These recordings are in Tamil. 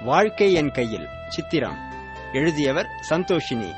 வாழ்க்கை என் கையில் சித்திரம் எழுதியவர் சந்தோஷினி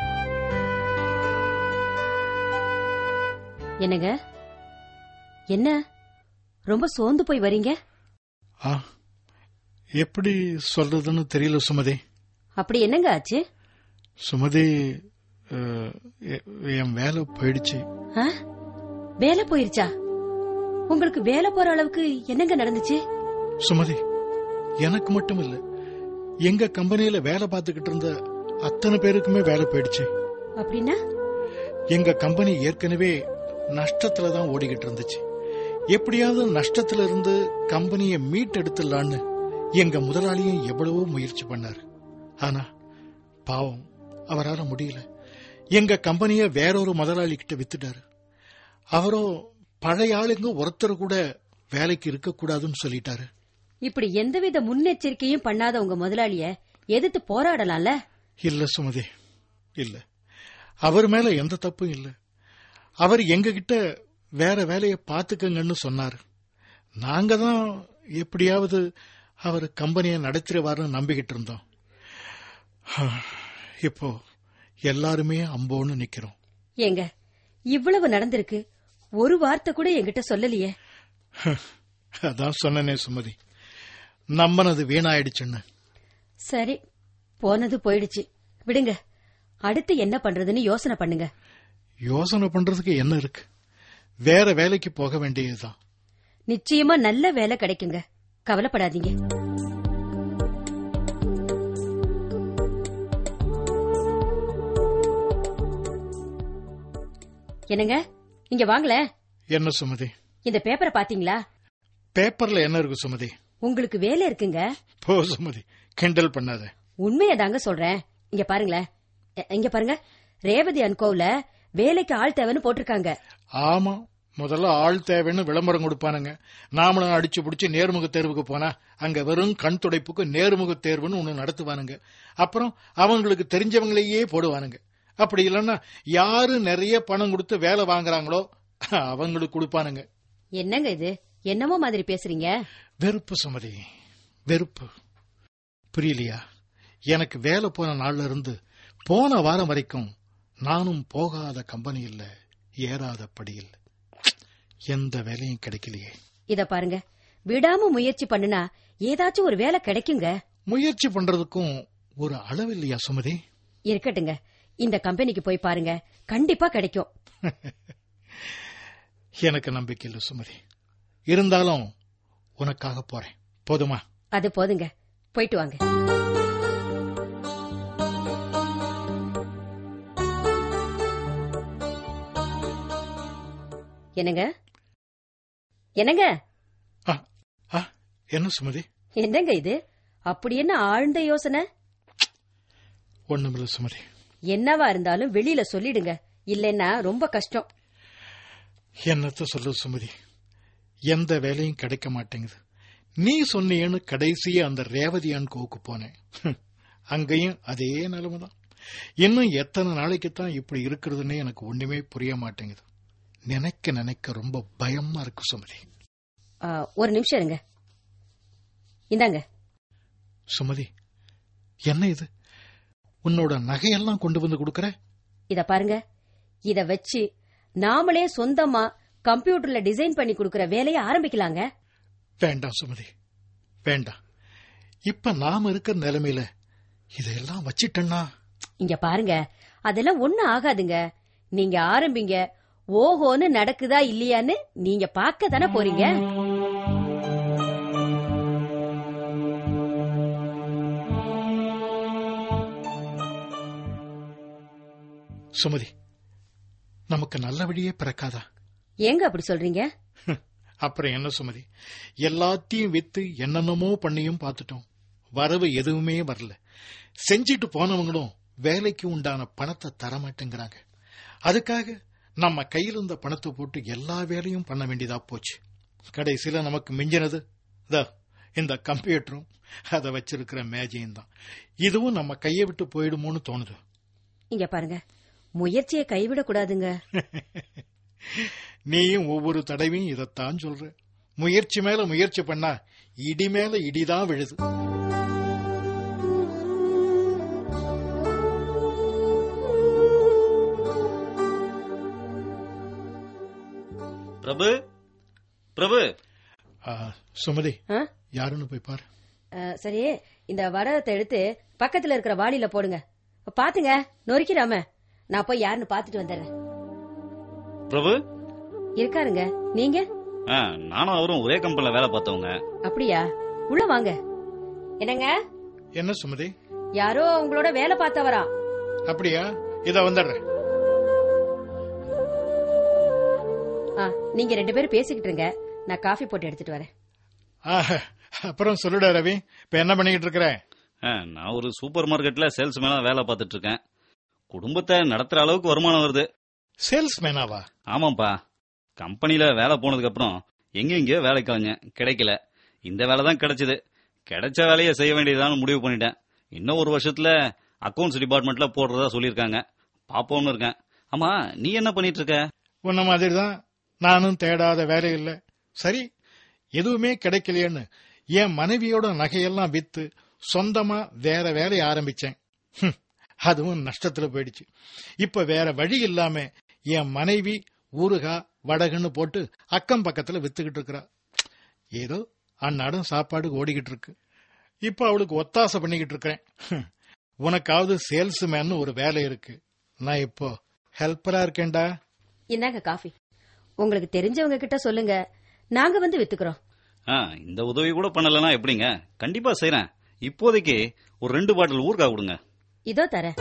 என்னங்க என்ன ரொம்ப சோர்ந்து போய் வரீங்க ஆ எப்படி சொல்றதுன்னு தெரியல சுமதி அப்படி என்னங்க ஆச்சு சுமதி அஹ், எ- என் வேலை போயிடுச்சு ஆ? வேலை போயிருச்சா உங்களுக்கு வேலை போற அளவுக்கு என்னங்க நடந்துச்சு சுமதி எனக்கு மட்டும் இல்ல எங்க கம்பெனியில வேலை பார்த்துக்கிட்டு இருந்த அத்தனை பேருக்குமே வேலை போயிடுச்சு அப்படின்னா எங்க கம்பெனி ஏற்கனவே நஷ்டத்துல தான் ஓடிக்கிட்டு இருந்துச்சு எப்படியாவது நஷ்டத்துல இருந்து கம்பெனியை மீட்டெடுத்துடலான்னு எங்க முதலாளியும் எவ்வளவோ முயற்சி பண்ணாரு ஆனா பாவம் அவரால முடியல எங்க கம்பெனிய வேறொரு முதலாளி கிட்ட வித்துட்டாரு அவரோ பழைய ஆளுங்க ஒருத்தர் கூட வேலைக்கு இருக்கக்கூடாதுன்னு சொல்லிட்டாரு இப்படி எந்தவித முன்னெச்சரிக்கையும் பண்ணாத உங்க முதலாளிய எதிர்த்து போராடலாம்ல இல்ல சுமதி இல்ல அவர் மேல எந்த தப்பும் இல்ல அவர் எங்க கிட்ட வேற வேலையை பாத்துக்கங்கன்னு சொன்னாரு நாங்க தான் எப்படியாவது அவர் கம்பெனியை நடத்திடுவாருன்னு நம்பிக்கிட்டு இருந்தோம் இப்போ எல்லாருமே அம்போன்னு நிக்கிறோம் ஏங்க இவ்வளவு நடந்திருக்கு ஒரு வார்த்தை கூட என்கிட்ட சொல்லலையே அதான் சொன்னனே சுமதி நம்பினது வீணாயிடுச்சுன்னு சரி போனது போயிடுச்சு விடுங்க அடுத்து என்ன பண்றதுன்னு யோசனை பண்ணுங்க யோசனை பண்றதுக்கு என்ன இருக்கு வேற வேலைக்கு போக வேண்டியதுதான் நிச்சயமா நல்ல வேலை கிடைக்குங்க கவலைப்படாதீங்க என்னங்க இங்க வாங்கல என்ன சுமதி இந்த பேப்பரை பாத்தீங்களா பேப்பர்ல என்ன இருக்கு சுமதி உங்களுக்கு வேலை இருக்குங்க போ சுமதி கிண்டல் பண்ணாத உண்மையை தாங்க சொல்றேன் இங்க பாருங்களேன் எ- இங்க பாருங்க ரேவதி அன்கோவுல வேலைக்கு ஆள் தேவைன்னு போட்டிருக்காங்க ஆமா முதல்ல ஆள் தேவைன்னு விளம்பரம் கொடுப்பானுங்க நாமளும் அடிச்சு பிடிச்சி நேர்முக தேர்வுக்கு போனா அங்க வெறும் கண் துடைப்புக்கு நேர்முக தேர்வுன்னு ஒண்ணு நடத்துவானுங்க அப்புறம் அவங்களுக்கு தெரிஞ்சவங்களையே போடுவானுங்க அப்படி இல்லைன்னா யாரு நிறைய பணம் கொடுத்து வேலை வாங்குறாங்களோ அவங்களுக்கு கொடுப்பானுங்க என்னங்க இது என்னமோ மாதிரி பேசுறீங்க வெறுப்பு சுமதி வெறுப்பு புரியலையா எனக்கு வேலை போன நாள்ல இருந்து போன வாரம் வரைக்கும் நானும் போகாத கம்பெனி இல்ல ஏறாத படி இல்ல எந்த வேலையும் கிடைக்கலையே இத பாருங்க விடாம முயற்சி பண்ணுனா ஏதாச்சும் ஒரு வேலை கிடைக்குங்க முயற்சி பண்றதுக்கும் ஒரு அளவு இல்லையா சுமதி இருக்கட்டுங்க இந்த கம்பெனிக்கு போய் பாருங்க கண்டிப்பா கிடைக்கும் எனக்கு நம்பிக்கை இல்லை சுமதி இருந்தாலும் உனக்காக போறேன் போதுமா அது போதுங்க போயிட்டு வாங்க என்னங்க என்னங்க ஆ, ஆ, என்ன சுமதி என்னங்க இது அப்படி என்ன ஆழ்ந்த யோசனை ஒண்ணுமில்ல சுமதி என்னவா இருந்தாலும் வெளியில சொல்லிடுங்க இல்லைன்னா ரொம்ப கஷ்டம் என்னத்த சொல்ல சுமதி எந்த வேலையும் கிடைக்க மாட்டேங்குது நீ சொன்னியேன்னு கடைசியா அந்த ரேவதி அன்கோவுக்கு போனேன் ஹம், அங்கேயும் அதே நிலைமைதான் இன்னும் எத்தனை நாளைக்கு தான் இப்படி இருக்கிறதுன்னே எனக்கு ஒண்ணுமே புரிய மாட்டேங்குது நினைக்க நினைக்க ரொம்ப பயமா இருக்கு சுமதி ஆ, ஒரு நிமிஷம் இருங்க இந்தாங்க சுமதி என்ன இது உன்னோட நகையெல்லாம் கொண்டு வந்து கொடுக்கற இத பாருங்க இத வச்சு நாமளே சொந்தமா கம்ப்யூட்டர்ல டிசைன் பண்ணி கொடுக்கற வேலையை ஆரம்பிக்கலாங்க வேண்டாம் சுமதி வேண்டாம் இப்ப நாம இருக்கிற நிலைமையில இதையெல்லாம் வச்சிட்டேன்னா இங்க பாருங்க அதெல்லாம் ஒண்ணும் ஆகாதுங்க நீங்க ஆரம்பிங்க ஓஹோன்னு நடக்குதா இல்லையான்னு நீங்க பார்க்க தானே போறீங்க சுமதி நமக்கு நல்ல வழியே பிறக்காதா ஏங்க அப்படி சொல்றீங்க அப்புறம் என்ன சுமதி எல்லாத்தையும் வித்து என்னென்னமோ பண்ணியும் பார்த்துட்டோம் வரவு எதுவுமே வரல செஞ்சிட்டு போனவங்களும் வேலைக்கு உண்டான பணத்தை தர மாட்டேங்கிறாங்க அதுக்காக நம்ம கையில் இருந்த பணத்தை போட்டு எல்லா வேலையும் பண்ண வேண்டியதா போச்சு கடைசியில நமக்கு மிஞ்சினது இதோ இந்த கம்ப்யூட்டரும் அதை வச்சிருக்கிற மேஜையும் தான் இதுவும் நம்ம கையை விட்டு போயிடுமோன்னு தோணுது இங்க பாருங்க முயற்சியை கைவிட கூடாதுங்க நீயும் ஒவ்வொரு தடவையும் இதைத்தான் சொல்ற முயற்சி மேல முயற்சி பண்ணா இடி மேல இடிதான் விழுது பிரபு பிரபு ஆ, சுமதி ஆ? யாருன்னு போய் பாரு அஹ், சரி இந்த வடகத்தை எடுத்து பக்கத்துல இருக்கிற வாளியில போடுங்க பாத்துங்க நொறுக்கிடாம நான் போய் யாருன்னு பாத்துட்டு வந்துடுறேன் பிரபு இருக்காருங்க நீங்க ஆ, நானும் அவரும் ஒரே கம்பெனில வேலை பார்த்தவங்க அப்படியா உள்ள வாங்க என்னங்க என்ன சுமதி யாரோ உங்களோட வேலை பார்த்தவரா அப்படியா இத வந்துடுறேன் ஆ, நீங்க ரெண்டு பேரும் பேசிக்கிட்டு இருங்க நான் காஃபி போட்டு எடுத்துட்டு வரேன் ஆ, அப்புறம் சொல்லுடா ரவி இப்ப என்ன பண்ணிக்கிட்டு இருக்கிற ஆ, நான் ஒரு சூப்பர் மார்க்கெட்ல சேல்ஸ்மேனா வேலை பார்த்துட்டு இருக்கேன் குடும்பத்தை நடத்துற அளவுக்கு வருமானம் வருது சேல்ஸ் மேனாவா ஆமாப்பா கம்பெனில வேலை போனதுக்கு அப்புறம் எங்க எங்கேயோ வேலைக்கு அலைஞ்சேன் கிடைக்கல இந்த வேலை தான் கிடைச்சது கிடைச்ச வேலையை செய்ய வேண்டியதான்னு முடிவு பண்ணிட்டேன் இன்னும் ஒரு வருஷத்துல அக்கவுண்ட்ஸ் டிபார்ட்மெண்ட்ல போடுறதா சொல்லியிருக்காங்க பாப்போம்னு இருக்கேன் ஆமா நீ என்ன பண்ணிட்டு இருக்க உன்ன மாதிரி தான் நானும் தேடாத வேலை இல்ல சரி எதுவுமே கிடைக்கலையேன்னு என் மனைவியோட நகையெல்லாம் வித்து சொந்தமா வேற வேலையை ஆரம்பிச்சேன் ஹம், அதுவும் நஷ்டத்துல போயிடுச்சு இப்ப வேற வழி இல்லாம என் மனைவி ஊறுகா வடகுன்னு போட்டு அக்கம் பக்கத்துல வித்துக்கிட்டு இருக்கிறா ஏதோ அந்நாடும் சாப்பாடு ஓடிக்கிட்டு இருக்கு இப்ப அவளுக்கு ஒத்தாசை பண்ணிக்கிட்டு இருக்கிறேன் ஹம், உனக்காவது சேல்ஸ்மேன் ஒரு வேலை இருக்கு நான் இப்போ ஹெல்ப்பரா இருக்கேன்டா இந்தாங்க காஃபி உங்களுக்கு தெரிஞ்சவங்க கிட்ட சொல்லுங்க நாங்க வந்து வித்துக்கிறோம் ஆ, இந்த உதவி கூட பண்ணலனா எப்படிங்க கண்டிப்பா செய்றேன் இப்போதைக்கு ஒரு ரெண்டு பாட்டில் ஊறுகாய் கொடுங்க இதோ தரேன்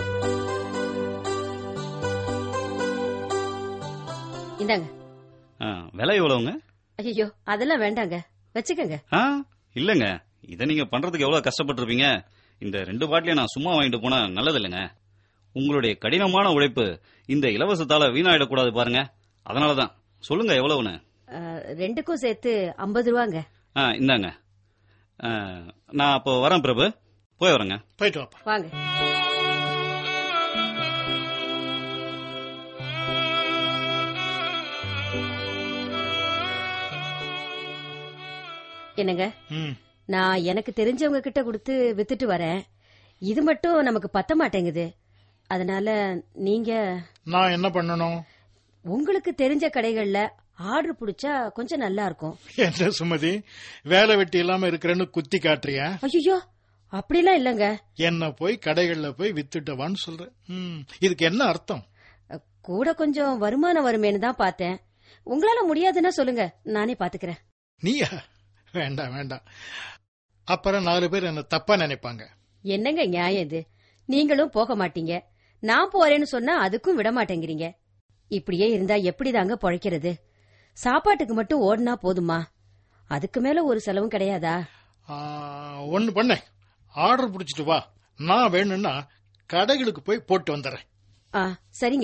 இந்தாங்க ஆ, விலை எவ்வளவுங்க ஐயோ அதெல்லாம் வேண்டாங்க வச்சுக்கோங்க ஆ இல்லங்க இதை நீங்க பண்றதுக்கு எவ்வளவு கஷ்டப்பட்டிருப்பீங்க இந்த ரெண்டு பாட்டிலையும் நான் சும்மா வாங்கிட்டு போனா நல்லது இல்லைங்க உங்களுடைய கடினமான உழைப்பு இந்த இலவசத்தால வீணாயிடக்கூடாது பாருங்க அதனாலதான் சொல்லுங்க எவ்வளவுன்னு அஹ், ரெண்டுக்கும் சேர்த்து ஐம்பது ரூபாங்க ஆ இந்தாங்க ஆ, நான் அப்போ வரேன் பிரபு போய் வரேங்க போயிட்டு வாப்பா வாங்க என்னங்க ம் நான் எனக்கு தெரிஞ்சவங்க கிட்ட கொடுத்து வித்துட்டு வரேன் இது மட்டும் நமக்கு பத்த மாட்டேங்குது அதனால நீங்க நான் என்ன பண்ணணும் உங்களுக்கு தெரிஞ்ச கடைகள்ல ஆர்டர் பிடிச்சா கொஞ்சம் நல்லா இருக்கும் என்ன சுமதி வேலை வெட்டி இல்லாம இருக்கிறேன்னு குத்தி காட்டுறியா ஐயோ அப்படிலாம் இல்லங்க என்ன போய் கடைகள்ல போய் வித்துட்டவான்னு சொல்ற ம், இதுக்கு என்ன அர்த்தம் அஹ், கூட கொஞ்சம் வருமானம் வருமேன்னு தான் பார்த்தேன் உங்களால முடியாதுன்னா சொல்லுங்க நானே பாத்துக்கிறேன் நீயா வேண்டாம் வேண்டாம் அப்புறம் நாலு பேர் என்ன தப்பா நினைப்பாங்க என்னங்க நியாயம் இது நீங்களும் போக மாட்டீங்க நான் போறேன்னு சொன்னா அதுக்கும் விட மாட்டேங்கிறீங்க இப்படியே இருந்தா எப்படிதாங்க பொழைக்கிறது சாப்பாட்டுக்கு மட்டும் ஓடுனா போதுமா அதுக்கு மேல ஒரு செலவும் கிடையாதா ஆ, ஒண்ணு பண்ண ஆர்டர் பிடிச்சிட்டு வா நான் வேணும்னா கடைகளுக்கு போய் போட்டு வந்துடுறேன் ஆ சரிங்க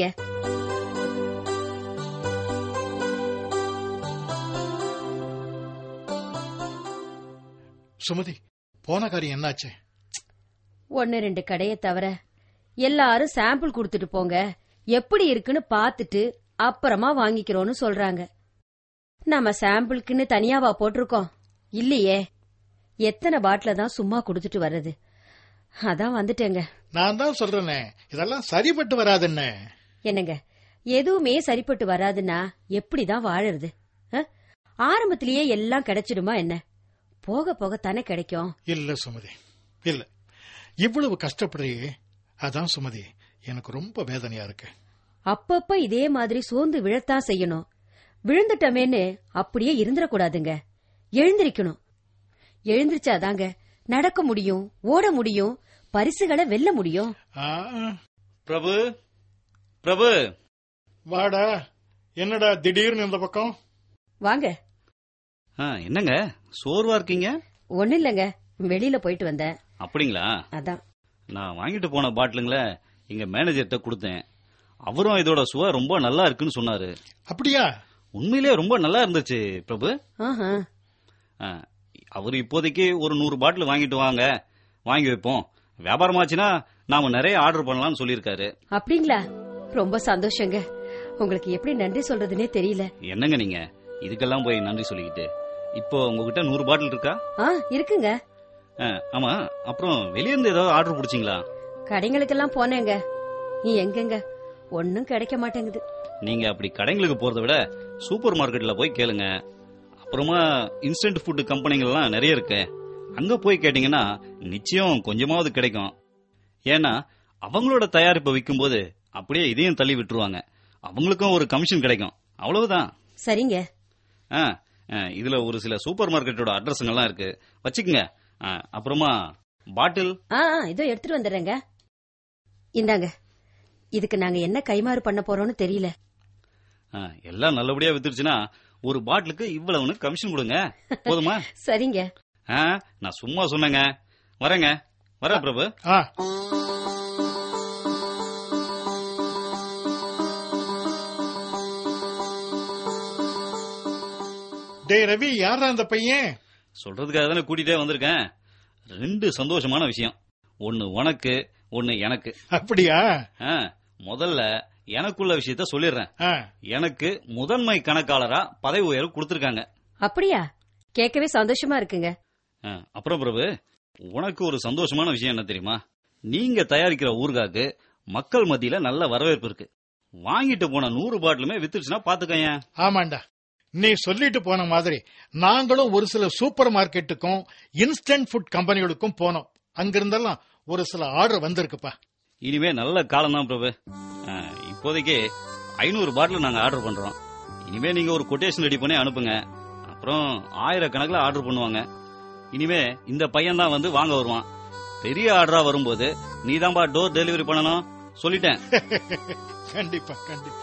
சுமதி போன காரியம் என்னாச்சு ஒன்னு ரெண்டு கடையை தவிர எல்லாரும் சாம்பிள் கொடுத்துட்டு போங்க எப்படி இருக்குன்னு பார்த்துட்டு அப்புறமா வாங்கிக்கிறோம்னு சொல்றாங்க நம்ம சாம்பிளுக்குன்னு தனியாவா போட்டிருக்கோம் இல்லையே எத்தனை பாட்டில தான் சும்மா கொடுத்துட்டு வர்றது அதான் வந்துட்டேங்க நான் தான் சொல்றேனே இதெல்லாம் சரிப்பட்டு வராதுன்னு என்னங்க எதுவுமே சரிப்பட்டு வராதுன்னா எப்படிதான் வாழறது அஹ்? ஆரம்பத்திலேயே எல்லாம் கிடைச்சிடுமா என்ன போக போக தானே கிடைக்கும் இல்ல சுமதி இல்ல இவ்வளவு கஷ்டப்படுறியே அதான் சுமதி எனக்கு ரொம்ப வேதனையா இருக்கு அப்பப்ப இதே மாதிரி சோர்ந்து விழத்தான் செய்யணும் விழுந்துட்டமேன்னு அப்படியே இருந்துடக்கூடாதுங்க எழுந்திருக்கணும் எழுந்திருச்சாதாங்க நடக்க முடியும் ஓட முடியும் பரிசுகளை வெல்ல முடியும் ஆ, பிரபு பிரபு வாடா என்னடா திடீர்னு இந்த பக்கம் வாங்க ஆ, என்னங்க சோர்வா இருக்கீங்க ஒண்ணு இல்லைங்க வெளியில போயிட்டு வந்தேன் அப்படிங்களா அதான் நான் வாங்கிட்டு போன பாட்டிலுங்கள எங்க மேனேஜர்கிட்ட கொடுத்தேன் அவரும் இதோட சுவை ரொம்ப நல்லா இருக்குன்னு சொன்னாரு அப்படியா உண்மையிலேயே ரொம்ப நல்லா இருந்துச்சு பிரபு ஆஹா ஆ, அவர் இப்போதைக்கு ஒரு நூறு பாட்டில் வாங்கிட்டு வாங்க வாங்கி வைப்போம் வியாபாரமாச்சுன்னா நாம நிறைய ஆர்டர் பண்ணலாம்னு சொல்லியிருக்காரு அப்படிங்களா ரொம்ப சந்தோஷங்க உங்களுக்கு எப்படி நன்றி சொல்றதுனே தெரியல என்னங்க நீங்க இதுக்கெல்லாம் போய் நன்றி சொல்லிக்கிட்டு இப்போ உங்ககிட்ட நூறு பாட்டில் இருக்கா ஆ இருக்குங்க ஆ, ஆமா அப்புறம் வெளிய இருந்து ஏதாவது ஆர்டர் பிடிச்சிங்களா கடைங்களுக்கெல்லாம் போனேங்க நீ எங்கெங்க ஒன்னும் கிடைக்க மாட்டேங்குது நீங்க அப்படி கடைங்களுக்கு போறதை விட சூப்பர் மார்க்கெட்ல போய் கேளுங்க அப்புறமா இன்ஸ்டன்ட் ஃபுட் கம்பெனிகள்லாம் நிறைய இருக்கு அங்க போய் கேட்டீங்கன்னா நிச்சயம் கொஞ்சமாவது கிடைக்கும் ஏன்னா அவங்களோட தயாரிப்பை விற்கும்போது அப்படியே இதையும் தள்ளி விட்டுருவாங்க அவங்களுக்கும் ஒரு கமிஷன் கிடைக்கும் அவ்வளவுதான் சரிங்க ஆ, ஆ, இதுல ஒரு சில சூப்பர் மார்க்கெட்டோட அட்ரஸுங்கெல்லாம் இருக்கு வச்சுக்கோங்க ஆ, அப்புறமா பாட்டில் ஆ ஆ, இதோ எடுத்துட்டு வந்துடுறேங்க இந்தாங்க இதுக்கு நாங்க என்ன கைமாறு பண்ண போறோம்னு தெரியல ஆ, எல்லாம் நல்லபடியா வித்துருச்சுன்னா ஒரு பாட்டிலுக்கு இவ்வளவுன்னு கமிஷன் கொடுங்க போதுமா சரிங்க ஆ, நான் சும்மா சொன்னேங்க வரேங்க வரேன் பிரபு ஆ டேய் ரவி யாரா அந்த பையன் சொல்றதுக்காக தானே கூட்டிட்டே வந்திருக்கேன் ரெண்டு சந்தோஷமான விஷயம் ஒன்னு உனக்கு ஒன்னு எனக்கு அப்படியா ஆ, முதல்ல எனக்குள்ள விஷயத்த சொல்லிடுறேன் ஆ, எனக்கு முதன்மை கணக்காளரா பதவி உயர்வு கொடுத்திருக்காங்க அப்படியா கேட்கவே சந்தோஷமா இருக்குங்க ஆ, அப்புறம் பிரபு உனக்கு ஒரு சந்தோஷமான விஷயம் என்ன தெரியுமா நீங்க தயாரிக்கிற ஊர்காக்கு மக்கள் மத்தியில நல்ல வரவேற்பு இருக்கு வாங்கிட்டு போன நூறு பாட்டிலுமே வித்துருச்சுன்னா பாத்துக்கங்க ஆமாண்டா நீ சொல்லிட்டு போன மாதிரி நாங்களும் ஒரு சில சூப்பர் மார்க்கெட்டுக்கும் இன்ஸ்டன்ட் ஃபுட் கம்பெனிகளுக்கும் போனோம் அங்கிருந்தெல்லாம் ஒரு சில ஆர்டர் வந்திருக்குப்பா இனிமே நல்ல காலம் தான் பிரபு ஆ, இப்போதைக்கு ஐநூறு பாட்டில் நாங்க ஆர்டர் பண்றோம் இனிமே நீங்க ஒரு கொட்டேஷன் ரெடி பண்ணி அனுப்புங்க அப்புறம் ஆயிரக்கணக்கில் ஆர்டர் பண்ணுவாங்க இனிமே இந்த பையன் தான் வந்து வாங்க வருவான் பெரிய ஆர்டரா வரும்போது நீதான்பா டோர் டெலிவரி பண்ணணும் சொல்லிட்டேன் கண்டிப்பா கண்டிப்பா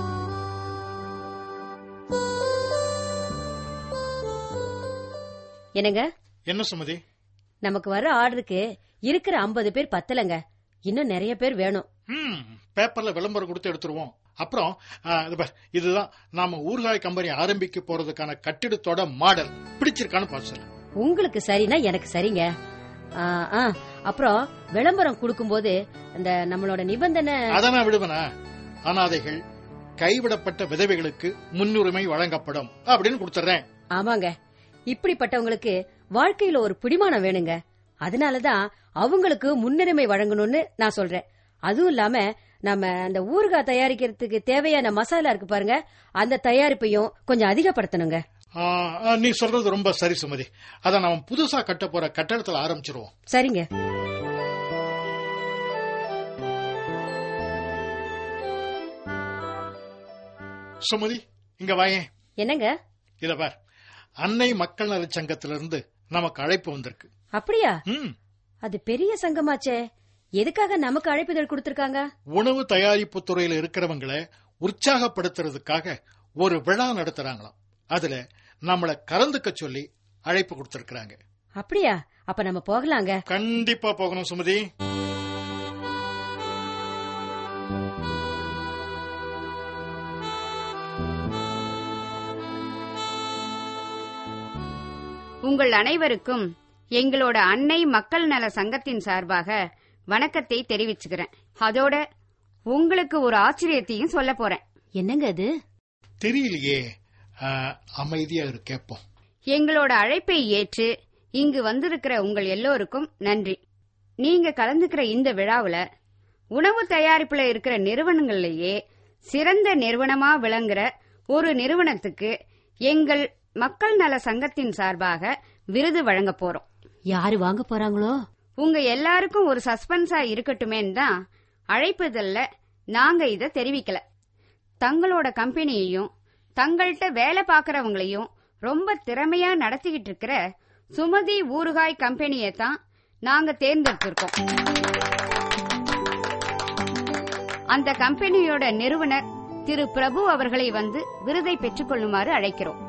என்னங்க என்ன சுமதி நமக்கு வர ஆர்டருக்கு இருக்கிற 50 பேர் பத்தலங்க இன்னும் நிறைய பேர் வேணும் ம் பேப்பர்ல விளம்பரம் கொடுத்து எடுத்துருவோம் அப்புறம் ஆ, இது பார், இதுதான் நாம ஊறுகாய் கம்பெனி ஆரம்பிக்க போறதுக்கான கட்டிடத்தோட மாடல் பிடிச்சிருக்கான்னு பார்த்து சொல்லு. உங்களுக்கு சரினா எனக்கு சரிங்க ஆ, ஆ, அப்புறம் விளம்பரம் கொடுக்கும்போது இந்த நம்மளோட நிபந்தனை அதை நான் விடுவனா அனாதைகள் கைவிடப்பட்ட விதவைகளுக்கு முன்னுரிமை வழங்கப்படும் அப்படின்னு கொடுத்துறேன் ஆமாங்க இப்படிப்பட்டவங்களுக்கு வாழ்க்கையில ஒரு பிடிமானம் வேணுங்க அதனாலதான் அவங்களுக்கு முன்னுரிமை வழங்கணும்னு நான் சொல்றேன் அதுவும் இல்லாம நம்ம அந்த ஊறுகாய் தயாரிக்கிறதுக்கு தேவையான மசாலா இருக்கு பாருங்க அந்த தயாரிப்பையும் கொஞ்சம் அதிகப்படுத்தணுங்க ஆ, ஆ, நீ சொல்றது ரொம்ப சரி சுமதி அதை நாம புதுசா கட்ட போற கட்டடத்துல ஆரம்பிச்சிருவோம் சரிங்க சுமதி இங்க வாயேன் என்னங்க இத பார் அன்னை மக்கள் நலச் சங்கத்திலிருந்து நமக்கு அழைப்பு வந்திருக்கு அப்படியா ம் அது பெரிய சங்கமாச்சே எதுக்காக நமக்கு அழைப்புதல் கொடுத்திருக்காங்க உணவு தயாரிப்பு துறையில இருக்கிறவங்களை உற்சாகப்படுத்துறதுக்காக ஒரு விழா நடத்துறாங்களாம் அதுல நம்மள கலந்துக்க சொல்லி அழைப்பு கொடுத்திருக்கிறாங்க அப்படியா அப்ப நம்ம போகலாங்க கண்டிப்பா போகணும் சுமதி உங்கள் அனைவருக்கும் எங்களோட அன்னை மக்கள் நல சங்கத்தின் சார்பாக வணக்கத்தை தெரிவிச்சுக்கிறேன் அதோட உங்களுக்கு ஒரு ஆச்சரியத்தையும் சொல்ல போறேன் என்னங்க அது தெரியலையே ஆ, அமைதியா இரு கேப்போம் எங்களோட அழைப்பை ஏற்று இங்கு வந்திருக்கிற உங்கள் எல்லோருக்கும் நன்றி நீங்க கலந்துக்கிற இந்த விழாவுல உணவு தயாரிப்புல இருக்கிற நிறுவனங்கள்லயே சிறந்த நிறுவனமா விளங்குற ஒரு நிறுவனத்துக்கு எங்கள் மக்கள் நல சங்கத்தின் சார்பாக விருது வழங்க போறோம் யாரு வாங்க போறாங்களோ உங்க எல்லாருக்கும் ஒரு சஸ்பென்ஸா இருக்கட்டுமேன்னு தான் அழைப்புதல்ல நாங்க இத தெரிவிக்கல தங்களோட கம்பெனியையும் தங்கள்கிட்ட வேலை பார்க்கறவங்களையும் ரொம்ப திறமையா நடத்திக்கிட்டு இருக்கிற சுமதி ஊறுகாய் கம்பெனியை தான் நாங்க தேர்ந்தெடுத்திருக்கோம் அந்த கம்பெனியோட நிறுவனர் திரு பிரபு அவர்களை வந்து விருதை பெற்றுக்கொள்ளுமாறு அழைக்கிறோம்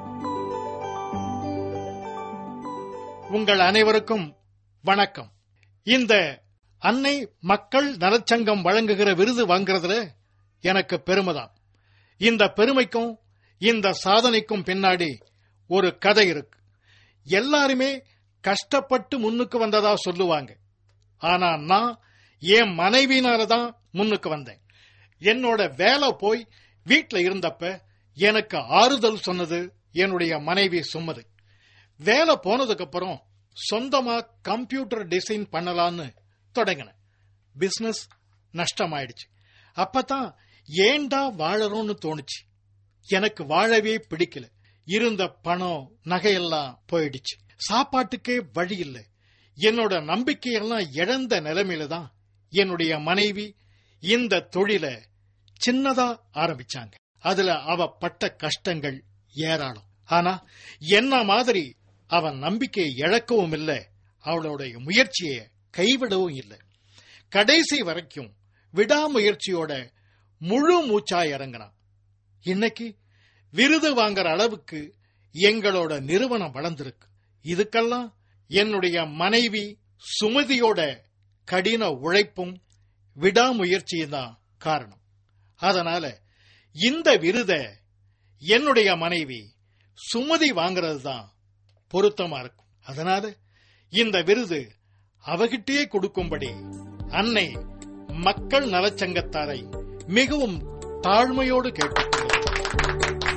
உங்கள் அனைவருக்கும் வணக்கம் இந்த அன்னை மக்கள் நலச்சங்கம் வழங்குகிற விருது வாங்குறதுல எனக்கு பெருமைதான் இந்த பெருமைக்கும் இந்த சாதனைக்கும் பின்னாடி ஒரு கதை இருக்கு எல்லாருமே கஷ்டப்பட்டு முன்னுக்கு வந்ததா சொல்லுவாங்க ஆனா நான் என் மனைவினால தான் முன்னுக்கு வந்தேன் என்னோட வேலை போய் வீட்ல இருந்தப்ப எனக்கு ஆறுதல் சொன்னது என்னுடைய மனைவி சுமதி வேலை போனதுக்கு அப்புறம் சொந்தமா கம்ப்யூட்டர் டிசைன் பண்ணலான்னு தொடங்கினேன் பிசினஸ் நஷ்டமாயிடுச்சு அப்பதான் ஏண்டா வாழறோம்னு தோணுச்சு எனக்கு வாழவே பிடிக்கல இருந்த பணம் நகையெல்லாம் போயிடுச்சு சாப்பாட்டுக்கே வழி இல்லை என்னோட நம்பிக்கையெல்லாம் இழந்த நிலைமையில தான் என்னுடைய மனைவி இந்த தொழில சின்னதா ஆரம்பிச்சாங்க அதுல அவ பட்ட கஷ்டங்கள் ஏராளம் ஆனா என்ன மாதிரி அவன் நம்பிக்கையை இழக்கவும் இல்லை அவளுடைய முயற்சியை கைவிடவும் இல்லை கடைசி வரைக்கும் விடாமுயற்சியோட முழு மூச்சா இறங்கினான் இன்னைக்கு விருது வாங்குற அளவுக்கு எங்களோட நிறுவனம் வளர்ந்திருக்கு இதுக்கெல்லாம் என்னுடைய மனைவி சுமதியோட கடின உழைப்பும் விடாமுயற்சியும் தான் காரணம் அதனால இந்த விருத என்னுடைய மனைவி சுமதி வாங்குறது தான் பொருத்தமா இருக்கும் அதனால இந்த விருது அவகிட்டே கொடுக்கும்படி அன்னை மக்கள் நலச்சங்கத்தாரை மிகவும் தாழ்மையோடு கேட்டுக்கொள்கிறேன்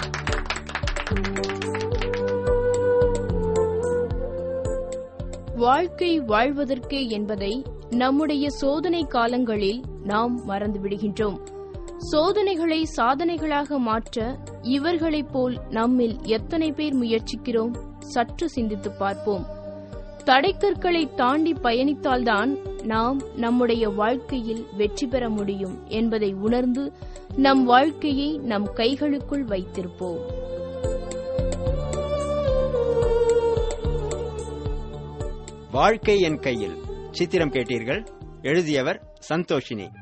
வாழ்க்கை வாழ்வதற்கே என்பதை நம்முடைய சோதனை காலங்களில் நாம் மறந்துவிடுகின்றோம் சோதனைகளை சாதனைகளாக மாற்ற இவர்களைப் போல் நம்மில் எத்தனை பேர் முயற்சிக்கிறோம் சற்று சிந்தித்துப் பார்ப்போம் தடைக்கற்களை தாண்டி பயணித்தால்தான் நாம் நம்முடைய வாழ்க்கையில் வெற்றி பெற முடியும் என்பதை உணர்ந்து நம் வாழ்க்கையை நம் கைகளுக்குள் வைத்திருப்போம் வாழ்க்கை என் கையில் சித்திரம் கேட்டீர்கள் எழுதியவர் சந்தோஷினி